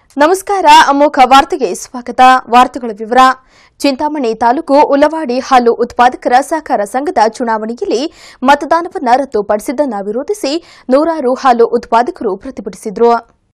ನಮಸ್ಕಾರ ಅಮೋಘ ವಾರ್ತೆಗೆ ಸ್ವಾಗತ ವಾರ್ತೆಗಳ ವಿವರ ಚಿಂತಾಮಣಿ ತಾಲೂಕು ಉಲವಾಡಿ ಹಾಲು ಉತ್ಪಾದಕರ ಸಹಕಾರ ಸಂಘದ ಚುನಾವಣೆಯಲ್ಲಿ ಮತದಾನವನ್ನು ರದ್ದುಪಡಿಸಿದ್ದನ್ನು ವಿರೋಧಿಸಿ ನೂರಾರು ಹಾಲು ಉತ್ಪಾದಕರು ಪ್ರತಿಭಟಿಸಿದರು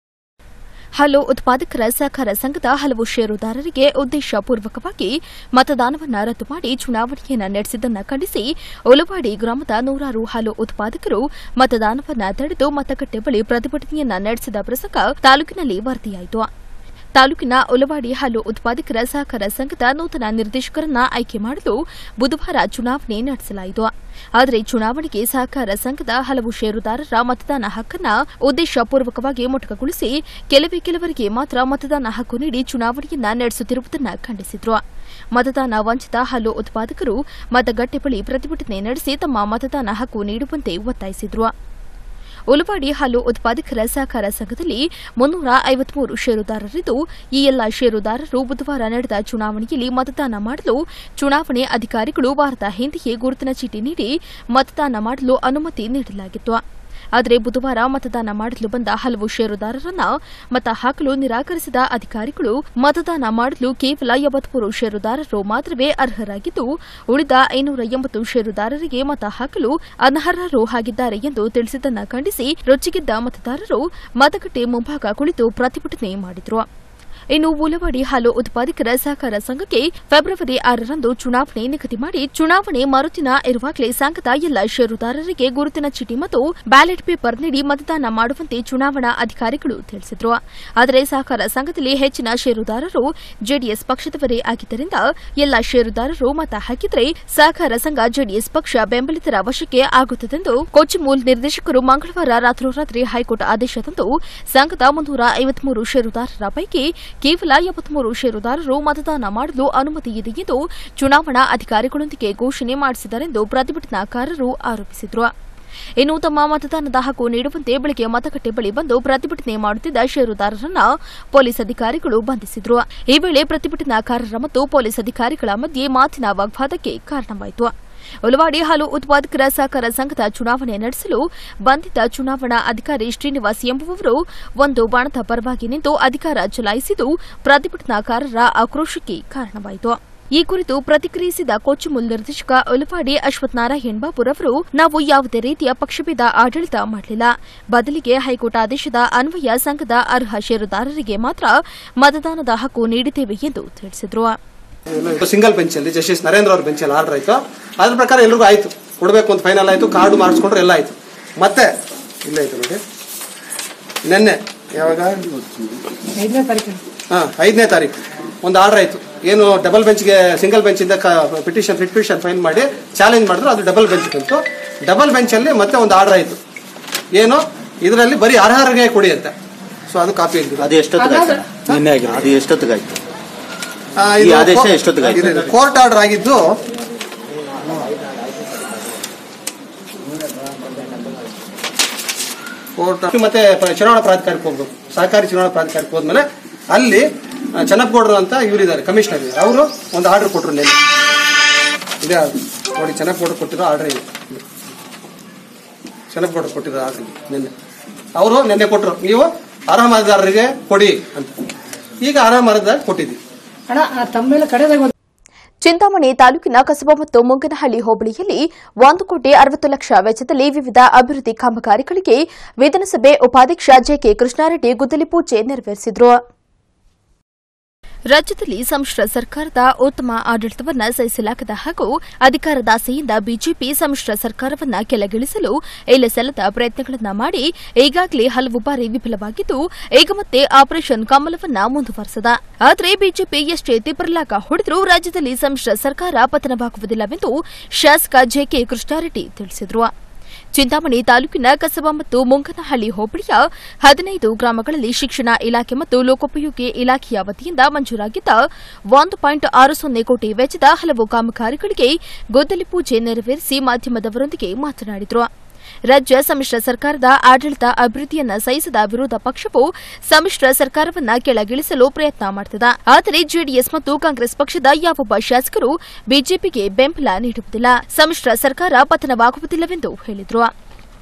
ಹಾಲು ಉತ್ಪಾದಕರ ಸಹಕಾರ ಸಂಘದ ಹಲವು ಷೇರುದಾರರಿಗೆ ಉದ್ದೇಶಪೂರ್ವಕವಾಗಿ ಮತದಾನವನ್ನು ರದ್ದು ಮಾಡಿ ಚುನಾವಣೆಯನ್ನು ನಡೆಸಿದ್ದನ್ನು ಖಂಡಿಸಿ ಉಲವಾಡಿ ಗ್ರಾಮದ ನೂರಾರು ಹಾಲು ಉತ್ಪಾದಕರು ಮತದಾನವನ್ನು ತಡೆದು ಮತಗಟ್ಟೆ ಬಳಿ ಪ್ರತಿಭಟನೆಯನ್ನ ನಡೆಸಿದ ಪ್ರಸಂಗ ತಾಲೂಕಿನಲ್ಲಿ ವರದಿಯಾಯಿತು ತಾಲೂಕಿನ ಉಲವಾಡಿ ಹಾಲು ಉತ್ಪಾದಕರ ಸಹಕಾರ ಸಂಘದ ನೂತನ ನಿರ್ದೇಶಕರನ್ನ ಆಯ್ಕೆ ಮಾಡಲು ಬುಧವಾರ ಚುನಾವಣೆ ನಡೆಸಲಾಯಿತು ಆದರೆ ಚುನಾವಣೆಗೆ ಸಹಕಾರ ಸಂಘದ ಹಲವು ಷೇರುದಾರರ ಮತದಾನ ಹಕ್ಕನ್ನ ಉದ್ದೇಶಪೂರ್ವಕವಾಗಿ ಮೊಟಕುಗೊಳಿಸಿ ಕೆಲವೇ ಕೆಲವರಿಗೆ ಮಾತ್ರ ಮತದಾನ ಹಕ್ಕು ನೀಡಿ ಚುನಾವಣೆಯನ್ನ ನಡೆಸುತ್ತಿರುವುದನ್ನು ಖಂಡಿಸಿದ್ರು ಮತದಾನ ವಂಚಿತ ಹಾಲು ಉತ್ಪಾದಕರು ಮತಗಟ್ಟೆ ಬಳಿ ಪ್ರತಿಭಟನೆ ನಡೆಸಿ ತಮ್ಮ ಮತದಾನ ಹಕ್ಕು ನೀಡುವಂತೆ ಒತ್ತಾಯಿಸಿದ್ರು ಉಲವಾಡಿ ಹಾಲು ಉತ್ಪಾದಕರ ಸಹಕಾರ ಸಂಘದಲ್ಲಿ ಮುನ್ನೂರ ಐವತ್ಮೂರು ಷೇರುದಾರರಿದ್ದು ಈ ಎಲ್ಲ ಷೇರುದಾರರು ಬುಧವಾರ ನಡೆದ ಚುನಾವಣೆಯಲ್ಲಿ ಮತದಾನ ಮಾಡಲು ಚುನಾವಣೆ ಅಧಿಕಾರಿಗಳು ವಾರದ ಹಿಂದೆಯೇ ಗುರುತಿನ ಚೀಟಿ ನೀಡಿ ಮತದಾನ ಮಾಡಲು ಅನುಮತಿ ನೀಡಲಾಗಿತ್ತು ಆದರೆ ಬುಧವಾರ ಮತದಾನ ಮಾಡಲು ಬಂದ ಹಲವು ಷೇರುದಾರರನ್ನ ಮತ ಹಾಕಲು ನಿರಾಕರಿಸಿದ ಅಧಿಕಾರಿಗಳು ಮತದಾನ ಮಾಡಲು ಕೇವಲ ಎಂಬತ್ಮೂರು ಷೇರುದಾರರು ಮಾತ್ರವೇ ಅರ್ಹರಾಗಿದ್ದು ಉಳಿದ ಐನೂರ ಎಂಬತ್ತು ಷೇರುದಾರರಿಗೆ ಮತ ಹಾಕಲು ಅನರ್ಹರು ಆಗಿದ್ದಾರೆ ಎಂದು ತಿಳಿಸಿದ್ದನ್ನು ಖಂಡಿಸಿ ರೊಚ್ಚಿಗೆದ್ದ ಮತದಾರರು ಮತಗಟ್ಟೆ ಮುಂಭಾಗ ಕುಳಿತು ಪ್ರತಿಭಟನೆ ಮಾಡಿದರು ಇನ್ನು ಉಲವಾಡಿ ಹಾಲು ಉತ್ಪಾದಕರ ಸಹಕಾರ ಸಂಘಕ್ಕೆ ಫೆಬ್ರವರಿ ಆರರಂದು ಚುನಾವಣೆ ನಿಗದಿ ಮಾಡಿ ಚುನಾವಣೆ ಮರುದಿನ ಇರುವಾಗಲೇ ಸಂಘದ ಎಲ್ಲ ಷೇರುದಾರರಿಗೆ ಗುರುತಿನ ಚೀಟಿ ಮತ್ತು ಬ್ಯಾಲೆಟ್ ಪೇಪರ್ ನೀಡಿ ಮತದಾನ ಮಾಡುವಂತೆ ಚುನಾವಣಾ ಅಧಿಕಾರಿಗಳು ತಿಳಿಸಿದ್ರು ಆದರೆ ಸಹಕಾರ ಸಂಘದಲ್ಲಿ ಹೆಚ್ಚಿನ ಷೇರುದಾರರು ಜೆಡಿಎಸ್ ಪಕ್ಷದವರೇ ಆಗಿದ್ದರಿಂದ ಎಲ್ಲ ಷೇರುದಾರರು ಮತ ಹಾಕಿದರೆ ಸಹಕಾರ ಸಂಘ ಜೆಡಿಎಸ್ ಪಕ್ಷ ಬೆಂಬಲಿತರ ವಶಕ್ಕೆ ಆಗುತ್ತದೆಂದು ಕೊಚ್ಚಿ ಮೂಲ್ ನಿರ್ದೇಶಕರು ಮಂಗಳವಾರ ರಾತ್ರೋರಾತ್ರಿ ಹೈಕೋರ್ಟ್ ಆದೇಶ ತಂದು ಸಂಘದ ಮುನ್ನೂರ ಐವತ್ಮೂರು ಷೇರುದಾರರ ಪೈಕಿ ಕೇವಲ ಎಂಬತ್ಮೂರು ಷೇರುದಾರರು ಮತದಾನ ಮಾಡಲು ಅನುಮತಿ ಇದೆ ಎಂದು ಚುನಾವಣಾ ಅಧಿಕಾರಿಗಳೊಂದಿಗೆ ಘೋಷಣೆ ಮಾಡಿಸಿದರೆಂದು ಪ್ರತಿಭಟನಾಕಾರರು ಆರೋಪಿಸಿದರು ಇನ್ನು ತಮ್ಮ ಮತದಾನದ ಹಕ್ಕು ನೀಡುವಂತೆ ಬೆಳಗ್ಗೆ ಮತಗಟ್ಟೆ ಬಳಿ ಬಂದು ಪ್ರತಿಭಟನೆ ಮಾಡುತ್ತಿದ್ದ ಷೇರುದಾರರನ್ನ ಪೊಲೀಸ್ ಅಧಿಕಾರಿಗಳು ಬಂಧಿಸಿದ್ರು ಈ ವೇಳೆ ಪ್ರತಿಭಟನಾಕಾರರ ಮತ್ತು ಪೊಲೀಸ್ ಅಧಿಕಾರಿಗಳ ಮಧ್ಯೆ ಮಾತಿನ ವಾಗ್ವಾದಕ್ಕೆ ಕಾರಣವಾಯಿತು ಉಲವಾಡಿ ಹಾಲು ಉತ್ಪಾದಕರ ಸಹಕಾರ ಸಂಘದ ಚುನಾವಣೆ ನಡೆಸಲು ಬಂದಿದ್ದ ಚುನಾವಣಾ ಅಧಿಕಾರಿ ಶ್ರೀನಿವಾಸ್ ಎಂಬುವವರು ಒಂದು ಬಾಣದ ಪರವಾಗಿ ನಿಂತು ಅಧಿಕಾರ ಚಲಾಯಿಸಿದ್ದು ಪ್ರತಿಭಟನಾಕಾರರ ಆಕ್ರೋಶಕ್ಕೆ ಕಾರಣವಾಯಿತು ಈ ಕುರಿತು ಪ್ರತಿಕ್ರಿಯಿಸಿದ ಕೊಚ್ಚುಮುಲ್ ನಿರ್ದೇಶಕ ಉಲವಾಡಿ ಅಶ್ವಥ್ ನಾರಾಯಣ್ ಬಾಬುರ್ ಅವರು ನಾವು ಯಾವುದೇ ರೀತಿಯ ಪಕ್ಷಭೇದ ಆಡಳಿತ ಮಾಡಲಿಲ್ಲ ಬದಲಿಗೆ ಹೈಕೋರ್ಟ್ ಆದೇಶದ ಅನ್ವಯ ಸಂಘದ ಅರ್ಹ ಷೇರುದಾರರಿಗೆ ಮಾತ್ರ ಮತದಾನದ ಹಕ್ಕು ನೀಡಿದ್ದೇವೆ ಎಂದು ತಿಳಿಸಿದರು ಸಿಂಗಲ್ ಬೆಂಚಲ್ಲಿ ಜಸ್ಟಿಸ್ ನರೇಂದ್ರ ಅವ್ರ ಬೆಂಚಲ್ಲಿ ಆರ್ಡರ್ ಆಯ್ತು ಅದ್ರ ಪ್ರಕಾರ ಎಲ್ರಿಗೂ ಆಯ್ತು ಕೊಡಬೇಕು ಅಂತ ಫೈನಲ್ ಆಯ್ತು ಕಾರ್ಡು ಮಾಡಿಸ್ಕೊಂಡ್ರೆ ಎಲ್ಲ ಆಯ್ತು ಮತ್ತೆ ಇಲ್ಲ ಆಯ್ತು ನೋಡಿ ನಿನ್ನೆ ಯಾವಾಗ ಹಾ ಐದನೇ ತಾರೀಕು ಒಂದು ಆರ್ಡರ್ ಆಯ್ತು ಏನು ಡಬಲ್ ಬೆಂಚ್ಗೆ ಸಿಂಗಲ್ ಬೆಂಚಿಂದ ಪಿಟಿಷನ್ ಫಿಟ್ ಪಿಟಿಷನ್ ಫೈನ್ ಮಾಡಿ ಚಾಲೆಂಜ್ ಮಾಡಿದ್ರು ಅದು ಡಬಲ್ ಬೆಂಚ್ ಬಂತು ಡಬಲ್ ಬೆಂಚಲ್ಲಿ ಮತ್ತೆ ಒಂದು ಆರ್ಡರ್ ಆಯ್ತು ಏನು ಇದರಲ್ಲಿ ಬರೀ ಅರ್ಹರಿಗೆ ಕೊಡಿ ಅಂತ ಸೊ ಅದು ಕಾಪಿ ಇದ್ದು ಅದು ಎಷ್ಟೊತ್ತಿಗಾಯ್ತು ನಿನ್ನೆ ಆಗಿರೋ ಅದು ಎಷ್ಟೊತ್ತಿಗಾಯ್ತು ಆ, ಈ ಇದು ಆದೇಶ ಕೋ- ಎಷ್ಟೊತ್ತಿಗಾಯ್ತು? ಇದೆ, ಇದೆ. ಕೋರ್ಟ್ ಆರ್ಡರ್ ಆಗಿದ್ದು ಕೋರ್ಟ್ ಮತ್ತೆ ಪ- ಚುನಾವಣಾ ಪ್ರಾಧಿಕಾರಕ್ಕೆ ಹೋಗ್ಬೇಕು ಸಹಕಾರಿ ಚುನಾವಣಾ ಪ್ರಾಧಿಕಾರಕ್ಕೆ ಹೋದ್ಮೇಲೆ ಅಲ್ಲಿ ಆ, ಚೆನ್ನಪ್ಪಗೌಡರು ಅಂತ ಇವರಿದ್ದಾರೆ ಕಮಿಷನರ್ ಇದ್ದಾರೆ ಅವರು ಒಂದು ಆರ್ಡರ್ ಕೊಟ್ಟರು ನೆನ್ನೆ ಇದೇ ಆರ್ಡರ್ ನೋಡಿ ಚೆನ್ನಪ್ಪಗೌಡರು ಕೊಟ್ಟಿರೋ ಆರ್ಡರ್ ಇದೆ ಚೆನ್ನಪ್ಪಗೌಡರು ಕೊಟ್ಟಿರೋ ಆರ್ಡರ್ ನಿನ್ನೆ ಅವರು ನಿನ್ನೆ ಕೊಟ್ಟರು ನೀವು ಅರ್ಹ ಮತದಾರರಿಗೆ ಕೊಡಿ ಅಂತ ಈಗ ಅರ್ಹ ಮತದಾರ ಕೊಟ್ಟಿದ್ದೀವಿ ಅಣ್ಣ ಆ ತಮ್ಮ ಮೇಲೆ ಕಡೆದಾಗ ಒಂದು ಚಿಂತಾಮಣಿ ತಾಲೂಕಿನ ಕಸಬಾ ಮತ್ತು ಮುಂಗನಹಳ್ಳಿ ಹೋಬಳಿಯಲ್ಲಿ ಒಂದು ಕೋಟಿ ಅರವತ್ತು ಲಕ್ಷ ವೆಚ್ಚದಲ್ಲಿ ವಿವಿಧ ಅಭಿವೃದ್ಧಿ ಕಾಮಗಾರಿಗಳಿಗೆ ವಿಧಾನಸಭೆ ಉಪಾಧ್ಯಕ್ಷ ಜೆಕೆ ಕೃಷ್ಣಾರೆಡ್ಡಿ ಗುದ್ದಲಿ ಪೂಜೆ ನೆರವೇರಿಸಿದರು ರಾಜ್ಯದಲ್ಲಿ ಸಮ್ಮಿಶ್ರ ಸರ್ಕಾರದ ಉತ್ತಮ ಆಡಳಿತವನ್ನ ಸಹಿಸಲಾಗದ ಹಾಗೂ ಅಧಿಕಾರದಾಸೆಯಿಂದ ಬಿಜೆಪಿ ಸಮ್ಮಿಶ್ರ ಸರ್ಕಾರವನ್ನ ಕೆಳಗಿಳಿಸಲು ಸಲ್ಲದ ಪ್ರಯತ್ನಗಳನ್ನ ಮಾಡಿ ಈಗಾಗಲೇ ಹಲವು ಬಾರಿ ವಿಫಲವಾಗಿದ್ದು ಈಗ ಮತ್ತೆ ಆಪರೇಷನ್ ಕಮಲವನ್ನ ಮುಂದುವರೆಸದ ಆದರೆ ಬಿಜೆಪಿ ಎಷ್ಟೇ ತಿಪ್ಪರ್ಲಾಗ ಹೊಡೆದರೂ ರಾಜ್ಯದಲ್ಲಿ ಸಮ್ಮಿಶ್ರ ಸರ್ಕಾರ ಪತನವಾಗುವುದಿಲ್ಲವೆಂದು ಶಾಸಕ ಜೆಕೆ ಕೃಷ್ಣಾರೆಡ್ಡಿ ತಿಳಿಸಿದರು ಚಿಂತಾಮಣಿ ತಾಲೂಕಿನ ಕಸಬಾ ಮತ್ತು ಮುಂಗನಹಳ್ಳಿ ಹೋಬಳಿಯ ಹದಿನೈದು ಗ್ರಾಮಗಳಲ್ಲಿ ಶಿಕ್ಷಣ ಇಲಾಖೆ ಮತ್ತು ಲೋಕೋಪಯೋಗಿ ಇಲಾಖೆಯ ವತಿಯಿಂದ ಮಂಜೂರಾಗಿದ್ದ ಒಂದು ಪಾಯಿಂಟ್ ಆರು ಸೊನ್ನೆ ಕೋಟಿ ವೆಚ್ಚದ ಹಲವು ಕಾಮಗಾರಿಗಳಿಗೆ ಗುದ್ದಲಿ ಪೂಜೆ ನೆರವೇರಿಸಿ ಮಾಧ್ಯಮದವರೊಂದಿಗೆ ಮಾತನಾಡಿದರು ರಾಜ್ಯ ಸಮ್ಮಿಶ್ರ ಸರ್ಕಾರದ ಆಡಳಿತ ಅಭಿವೃದ್ಧಿಯನ್ನ ಸಹಿಸದ ವಿರೋಧ ಪಕ್ಷವು ಸಮ್ಮಿಶ್ರ ಸರ್ಕಾರವನ್ನ ಕೆಳಗಿಳಿಸಲು ಪ್ರಯತ್ನ ಮಾಡುತ್ತಿದೆ ಆದರೆ ಜೆಡಿಎಸ್ ಮತ್ತು ಕಾಂಗ್ರೆಸ್ ಪಕ್ಷದ ಯಾವೊಬ್ಬ ಶಾಸಕರು ಬಿಜೆಪಿಗೆ ಬೆಂಬಲ ನೀಡುವುದಿಲ್ಲ ಸಮ್ಮಿಶ್ರ ಸರ್ಕಾರ ಪತನವಾಗುವುದಿಲ್ಲವೆಂದು ಹೇಳಿದರು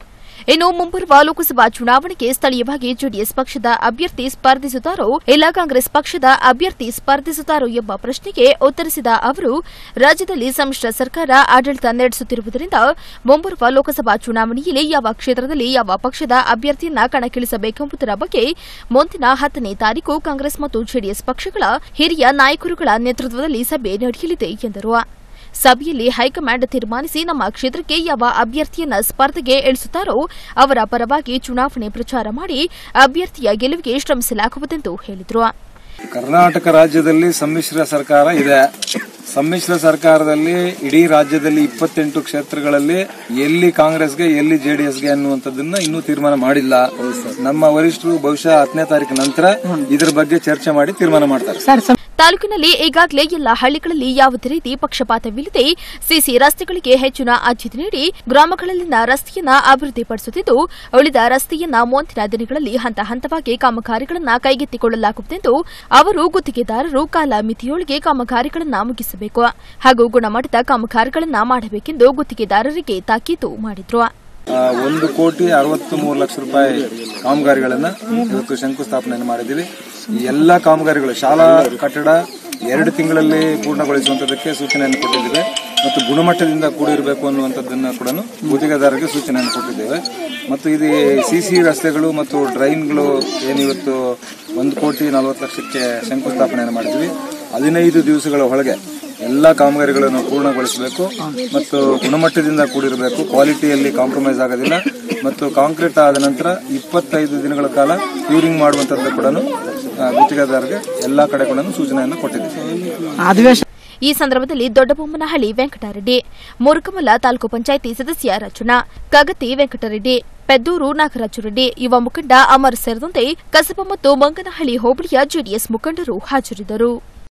ಇನ್ನು ಮುಂಬರುವ ಲೋಕಸಭಾ ಚುನಾವಣೆಗೆ ಸ್ಥಳೀಯವಾಗಿ ಜೆಡಿಎಸ್ ಪಕ್ಷದ ಅಭ್ಯರ್ಥಿ ಸ್ಪರ್ಧಿಸುತ್ತಾರೋ ಇಲ್ಲ ಕಾಂಗ್ರೆಸ್ ಪಕ್ಷದ ಅಭ್ಯರ್ಥಿ ಸ್ಪರ್ಧಿಸುತ್ತಾರೋ ಎಂಬ ಪ್ರಶ್ನೆಗೆ ಉತ್ತರಿಸಿದ ಅವರು ರಾಜ್ಯದಲ್ಲಿ ಸಮ್ಮಿಶ್ರ ಸರ್ಕಾರ ಆಡಳಿತ ನಡೆಸುತ್ತಿರುವುದರಿಂದ ಮುಂಬರುವ ಲೋಕಸಭಾ ಚುನಾವಣೆಯಲ್ಲಿ ಯಾವ ಕ್ಷೇತ್ರದಲ್ಲಿ ಯಾವ ಪಕ್ಷದ ಅಭ್ಯರ್ಥಿಯನ್ನ ಕಣಕ್ಕಿಳಿಸಬೇಕೆಂಬುದರ ಬಗ್ಗೆ ಮುಂದಿನ ಹತ್ತನೇ ತಾರೀಕು ಕಾಂಗ್ರೆಸ್ ಮತ್ತು ಜೆಡಿಎಸ್ ಪಕ್ಷಗಳ ಹಿರಿಯ ನಾಯಕರುಗಳ ನೇತೃತ್ವದಲ್ಲಿ ಸಭೆ ನಡೆಯಲಿದೆ ಎಂದರು ಸಭೆಯಲ್ಲಿ ಹೈಕಮಾಂಡ್ ತೀರ್ಮಾನಿಸಿ ನಮ್ಮ ಕ್ಷೇತ್ರಕ್ಕೆ ಯಾವ ಅಭ್ಯರ್ಥಿಯನ್ನ ಸ್ಪರ್ಧೆಗೆ ಇಳಿಸುತ್ತಾರೋ ಅವರ ಪರವಾಗಿ ಚುನಾವಣೆ ಪ್ರಚಾರ ಮಾಡಿ ಅಭ್ಯರ್ಥಿಯ ಗೆಲುವಿಗೆ ಶ್ರಮಿಸಲಾಗುವುದೆಂದು ಹೇಳಿದರು ಕರ್ನಾಟಕ ರಾಜ್ಯದಲ್ಲಿ ಸಮ್ಮಿಶ್ರ ಸರ್ಕಾರ ಇದೆ ಸಮ್ಮಿಶ್ರ ಸರ್ಕಾರದಲ್ಲಿ ಇಡೀ ರಾಜ್ಯದಲ್ಲಿ ಇಪ್ಪತ್ತೆಂಟು ಕ್ಷೇತ್ರಗಳಲ್ಲಿ ಎಲ್ಲಿ ಕಾಂಗ್ರೆಸ್ಗೆ ಎಲ್ಲಿ ಜೆಡಿಎಸ್ಗೆ ಅನ್ನುವಂಥದ್ದನ್ನ ಇನ್ನೂ ತೀರ್ಮಾನ ಮಾಡಿಲ್ಲ ನಮ್ಮ ವರಿಷ್ಠರು ಬಹುಶಃ ಹತ್ತನೇ ತಾರೀಕು ನಂತರ ಇದ್ರ ಬಗ್ಗೆ ಚರ್ಚೆ ಮಾಡಿ ತೀರ್ಮಾನ ಮಾಡ್ತಾರೆ ತಾಲೂಕಿನಲ್ಲಿ ಈಗಾಗಲೇ ಎಲ್ಲ ಹಳ್ಳಿಗಳಲ್ಲಿ ಯಾವುದೇ ರೀತಿ ಪಕ್ಷಪಾತವಿಲ್ಲದೆ ಸಿಸಿ ರಸ್ತೆಗಳಿಗೆ ಹೆಚ್ಚಿನ ಆದ್ಯತೆ ನೀಡಿ ಗ್ರಾಮಗಳಲ್ಲಿನ ರಸ್ತೆಯನ್ನ ಅಭಿವೃದ್ಧಿಪಡಿಸುತ್ತಿದ್ದು ಉಳಿದ ರಸ್ತೆಯನ್ನ ಮುಂದಿನ ದಿನಗಳಲ್ಲಿ ಹಂತ ಹಂತವಾಗಿ ಕಾಮಗಾರಿಗಳನ್ನು ಕೈಗೆತ್ತಿಕೊಳ್ಳಲಾಗುವುದೆಂದು ಅವರು ಗುತ್ತಿಗೆದಾರರು ಕಾಲಮಿತಿಯೊಳಗೆ ಕಾಮಗಾರಿಗಳನ್ನು ಮುಗಿಸಬೇಕು ಹಾಗೂ ಗುಣಮಟ್ಟದ ಕಾಮಗಾರಿಗಳನ್ನು ಮಾಡಬೇಕೆಂದು ಗುತ್ತಿಗೆದಾರರಿಗೆ ತಾಕೀತು ಮಾಡಿದ್ರು ಆ, ಒಂದು ಕೋಟಿ ಅರವತ್ತು ಮೂರು ಲಕ್ಷ ರೂಪಾಯಿ ಕಾಮಗಾರಿಗಳನ್ನ ಇವತ್ತು ಶಂಕುಸ್ಥಾಪನೆಯನ್ನು ಮಾಡಿದ್ದೀವಿ ಈ ಎಲ್ಲ ಕಾಮಗಾರಿಗಳು ಶಾಲಾ ಕಟ್ಟಡ ಎರಡು ತಿಂಗಳಲ್ಲಿ ಪೂರ್ಣಗೊಳಿಸುವಂತದಕ್ಕೆ ಸೂಚನೆಯನ್ನು ಕೊಟ್ಟಿದ್ದೇವೆ ಮತ್ತು ಗುಣಮಟ್ಟದಿಂದ ಕೂಡಿರಬೇಕು ಅನ್ನುವಂಥದ್ದನ್ನು ಕೂಡ ಗುತ್ತಿಗೆದಾರರಿಗೆ ಸೂಚನೆಯನ್ನು ಕೊಟ್ಟಿದ್ದೇವೆ ಮತ್ತು ಇದು ಸಿಸಿ ರಸ್ತೆಗಳು ಮತ್ತು ಡ್ರೈನ್ಗಳು ಏನಿವತ್ತು ಒಂದು ಕೋಟಿ ನಲವತ್ತು ಲಕ್ಷಕ್ಕೆ ಶಂಕುಸ್ಥಾಪನೆಯನ್ನು ಮಾಡಿದ್ವಿ ಹದಿನೈದು ದಿವಸಗಳ ಒಳಗೆ ಎಲ್ಲ ಕಾಮಗಾರಿಗಳನ್ನು ಪೂರ್ಣಗೊಳಿಸಬೇಕು ಮತ್ತು ಗುಣಮಟ್ಟದಿಂದ ಕೂಡಿರಬೇಕು ಕ್ವಾಲಿಟಿಯಲ್ಲಿ ಕಾಂಪ್ರಮೈಸ್ ಆಗೋದಿಲ್ಲ ಮತ್ತು ಕಾಂಕ್ರೀಟ್ ಆದ ನಂತರ ಇಪ್ಪತ್ತೈದು ದಿನಗಳ ಕಾಲ ಕ್ಯೂರಿಂಗ್ ಮಾಡುವಂಥದ್ದು ಕೂಡ ಗುತ್ತಿಗೆದಾರರಿಗೆ ಎಲ್ಲ ಕಡೆ ಕೂಡ ಸೂಚನೆಯನ್ನು ಕೊಟ್ಟಿದ್ದೀವಿ ಈ ಸಂದರ್ಭದಲ್ಲಿ ದೊಡ್ಡಬೊಮ್ಮನಹಳ್ಳಿ ವೆಂಕಟರೆಡ್ಡಿ ಮುರುಕಮಲ ತಾಲೂಕು ಪಂಚಾಯಿತಿ ಸದಸ್ಯ ರಚನಾ ಕಗತಿ ವೆಂಕಟರೆಡ್ಡಿ ಪೆದ್ದೂರು ನಾಗರಾಜು ರೆಡ್ಡಿ ಯುವ ಮುಖಂಡ ಅಮರ್ ಸೇರಿದಂತೆ ಕಸಬಾ ಮತ್ತು ಮಂಗನಹಳ್ಳಿ ಹೋಬಳಿಯ ಜೆಡಿಎಸ್ ಮುಖಂಡರು ಹಾಜರಿದ್ದರು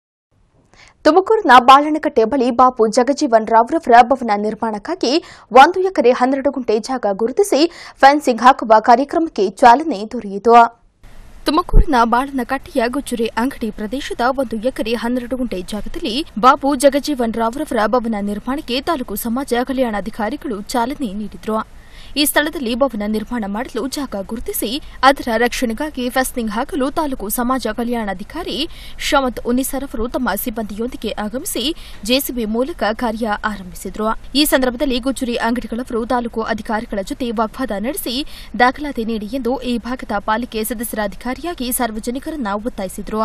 ತುಮಕೂರಿನ ಬಾಳನಕಟ್ಟೆ ಬಳಿ ಬಾಪು ಜಗಜೀವನ್ ರಾವ್ರವರ ಭವನ ನಿರ್ಮಾಣಕ್ಕಾಗಿ ಒಂದು ಎಕರೆ ಹನ್ನೆರಡು ಗುಂಟೆ ಜಾಗ ಗುರುತಿಸಿ ಫೆನ್ಸಿಂಗ್ ಹಾಕುವ ಕಾರ್ಯಕ್ರಮಕ್ಕೆ ಚಾಲನೆ ದೊರೆಯಿತು ತುಮಕೂರಿನ ಬಾಳನಕಟ್ಟೆಯ ಗುಜ್ಜುರಿ ಅಂಗಡಿ ಪ್ರದೇಶದ ಒಂದು ಎಕರೆ ಹನ್ನೆರಡು ಗುಂಟೆ ಜಾಗದಲ್ಲಿ ಬಾಬು ಜಗಜೀವನ್ ರಾವ್ರವರ ಭವನ ನಿರ್ಮಾಣಕ್ಕೆ ತಾಲೂಕು ಸಮಾಜ ಕಲ್ಯಾಣಾಧಿಕಾರಿಗಳು ಚಾಲನೆ ನೀಡಿದ್ರು ಈ ಸ್ಥಳದಲ್ಲಿ ಭವನ ನಿರ್ಮಾಣ ಮಾಡಲು ಜಾಗ ಗುರುತಿಸಿ ಅದರ ರಕ್ಷಣೆಗಾಗಿ ಫೆಸ್ಟಿಂಗ್ ಹಾಕಲು ತಾಲೂಕು ಸಮಾಜ ಕಲ್ಯಾಣಾಧಿಕಾರಿ ಶಮತ್ ಉನ್ನಿಸರ್ ಅವರು ತಮ್ಮ ಸಿಬ್ಬಂದಿಯೊಂದಿಗೆ ಆಗಮಿಸಿ ಜೆಸಿಬಿ ಮೂಲಕ ಕಾರ್ಯ ಆರಂಭಿಸಿದ್ರು ಈ ಸಂದರ್ಭದಲ್ಲಿ ಗುಜ್ಜುರಿ ಅಂಗಡಿಗಳವರು ತಾಲೂಕು ಅಧಿಕಾರಿಗಳ ಜೊತೆ ವಾಗ್ವಾದ ನಡೆಸಿ ದಾಖಲಾತಿ ನೀಡಿ ಎಂದು ಈ ಭಾಗದ ಪಾಲಿಕೆ ಸದಸ್ಯರ ಅಧಿಕಾರಿಯಾಗಿ ಸಾರ್ವಜನಿಕರನ್ನ ಒತ್ತಾಯಿಸಿದ್ರು